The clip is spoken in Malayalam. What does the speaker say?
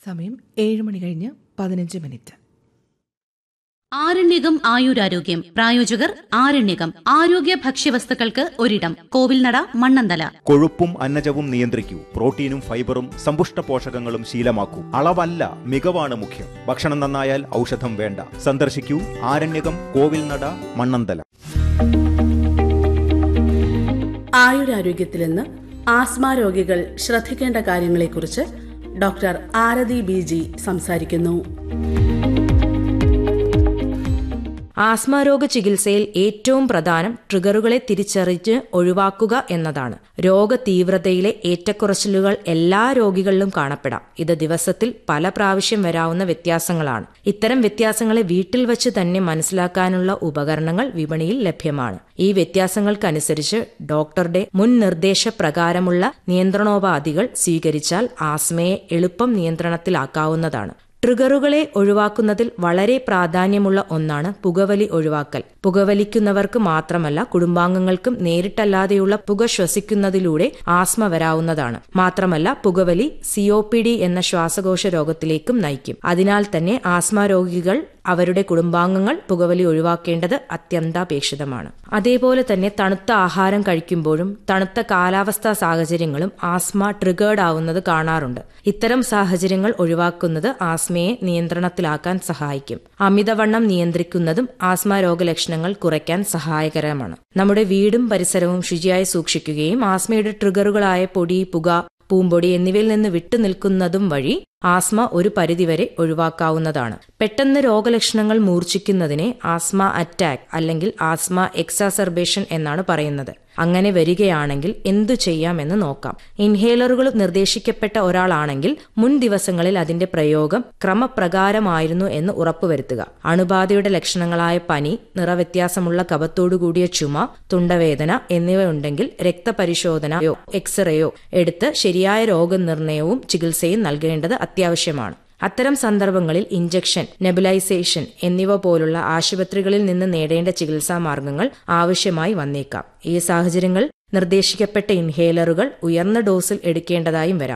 സമയം ഏഴ് മണി കഴിഞ്ഞ് പതിനഞ്ച് മിനിറ്റ് ആരണ്യകം ആയുരാരോഗ്യം പ്രായോജകർ ആരണ്യകം ആരോഗ്യ ഭക്ഷ്യവസ്തുക്കൾക്ക് ഒരിടം കോവിൽനട മണ്ണന്തല കൊഴുപ്പും അന്നജവും നിയന്ത്രിക്കൂ പ്രോട്ടീനും ഫൈബറും സമ്പുഷ്ട പോഷകങ്ങളും ശീലമാക്കൂ അളവല്ല മികവാണ് മുഖ്യം ഭക്ഷണം നന്നായാൽ ഔഷധം വേണ്ട സന്ദർശിക്കൂ ആരണ്യകം കോവിൽനട മണ്ണന്തല ആയുരാരോഗ്യത്തിൽ നിന്ന് ആസ്മ രോഗികൾ ശ്രദ്ധിക്കേണ്ട കാര്യങ്ങളെക്കുറിച്ച് ഡോക്ടർ ആരതി ബി ജി സംസാരിക്കുന്നു ആസ്മരോഗ ചികിത്സയിൽ ഏറ്റവും പ്രധാനം ട്രിഗറുകളെ തിരിച്ചറിഞ്ഞ് ഒഴിവാക്കുക എന്നതാണ് രോഗ തീവ്രതയിലെ ഏറ്റക്കുറച്ചിലുകൾ എല്ലാ രോഗികളിലും കാണപ്പെടാം ഇത് ദിവസത്തിൽ പല പ്രാവശ്യം വരാവുന്ന വ്യത്യാസങ്ങളാണ് ഇത്തരം വ്യത്യാസങ്ങളെ വീട്ടിൽ വച്ച് തന്നെ മനസ്സിലാക്കാനുള്ള ഉപകരണങ്ങൾ വിപണിയിൽ ലഭ്യമാണ് ഈ വ്യത്യാസങ്ങൾക്കനുസരിച്ച് ഡോക്ടറുടെ മുൻ നിർദ്ദേശപ്രകാരമുള്ള നിയന്ത്രണോപാധികൾ സ്വീകരിച്ചാൽ ആസ്മയെ എളുപ്പം നിയന്ത്രണത്തിലാക്കാവുന്നതാണ് ട്രിഗറുകളെ ഒഴിവാക്കുന്നതിൽ വളരെ പ്രാധാന്യമുള്ള ഒന്നാണ് പുകവലി ഒഴിവാക്കൽ പുകവലിക്കുന്നവർക്ക് മാത്രമല്ല കുടുംബാംഗങ്ങൾക്കും നേരിട്ടല്ലാതെയുള്ള പുക ശ്വസിക്കുന്നതിലൂടെ ആസ്മ വരാവുന്നതാണ് മാത്രമല്ല പുകവലി സിഒപിഡി എന്ന ശ്വാസകോശ രോഗത്തിലേക്കും നയിക്കും അതിനാൽ തന്നെ ആസ്മ രോഗികൾ അവരുടെ കുടുംബാംഗങ്ങൾ പുകവലി ഒഴിവാക്കേണ്ടത് അത്യന്താപേക്ഷിതമാണ് അതേപോലെ തന്നെ തണുത്ത ആഹാരം കഴിക്കുമ്പോഴും തണുത്ത കാലാവസ്ഥാ സാഹചര്യങ്ങളും ആസ്മ ട്രിഗേർഡ് ആവുന്നത് കാണാറുണ്ട് ഇത്തരം സാഹചര്യങ്ങൾ ഒഴിവാക്കുന്നത് ആസ്മയെ നിയന്ത്രണത്തിലാക്കാൻ സഹായിക്കും അമിതവണ്ണം നിയന്ത്രിക്കുന്നതും ആസ്മ രോഗലക്ഷണങ്ങൾ കുറയ്ക്കാൻ സഹായകരമാണ് നമ്മുടെ വീടും പരിസരവും ശുചിയായി സൂക്ഷിക്കുകയും ആസ്മയുടെ ട്രിഗറുകളായ പൊടി പുക പൂമ്പൊടി എന്നിവയിൽ നിന്ന് വിട്ടുനിൽക്കുന്നതും വഴി ആസ്മ ഒരു പരിധിവരെ ഒഴിവാക്കാവുന്നതാണ് പെട്ടെന്ന് രോഗലക്ഷണങ്ങൾ മൂർച്ഛിക്കുന്നതിനെ ആസ്മ അറ്റാക്ക് അല്ലെങ്കിൽ ആസ്മ എക്സാസർബേഷൻ എന്നാണ് പറയുന്നത് അങ്ങനെ വരികയാണെങ്കിൽ എന്തു ചെയ്യാമെന്ന് നോക്കാം ഇൻഹേലറുകൾ നിർദ്ദേശിക്കപ്പെട്ട ഒരാളാണെങ്കിൽ മുൻ ദിവസങ്ങളിൽ അതിന്റെ പ്രയോഗം ക്രമപ്രകാരമായിരുന്നു എന്ന് ഉറപ്പുവരുത്തുക അണുബാധയുടെ ലക്ഷണങ്ങളായ പനി നിറവ്യത്യാസമുള്ള കപത്തോടുകൂടിയ ചുമ തുണ്ടവേദന എന്നിവ ഉണ്ടെങ്കിൽ രക്തപരിശോധനയോ എക്സ്റേയോ എടുത്ത് ശരിയായ രോഗനിർണയവും ചികിത്സയും നൽകേണ്ടത് അത്യാവശ്യമാണ് അത്തരം സന്ദർഭങ്ങളിൽ ഇഞ്ചക്ഷൻ നെബുലൈസേഷൻ എന്നിവ പോലുള്ള ആശുപത്രികളിൽ നിന്ന് നേടേണ്ട ചികിത്സാ മാർഗങ്ങൾ ആവശ്യമായി വന്നേക്കാം ഈ സാഹചര്യങ്ങൾ നിർദ്ദേശിക്കപ്പെട്ട ഇൻഹേലറുകൾ ഉയർന്ന ഡോസിൽ എടുക്കേണ്ടതായും വരാം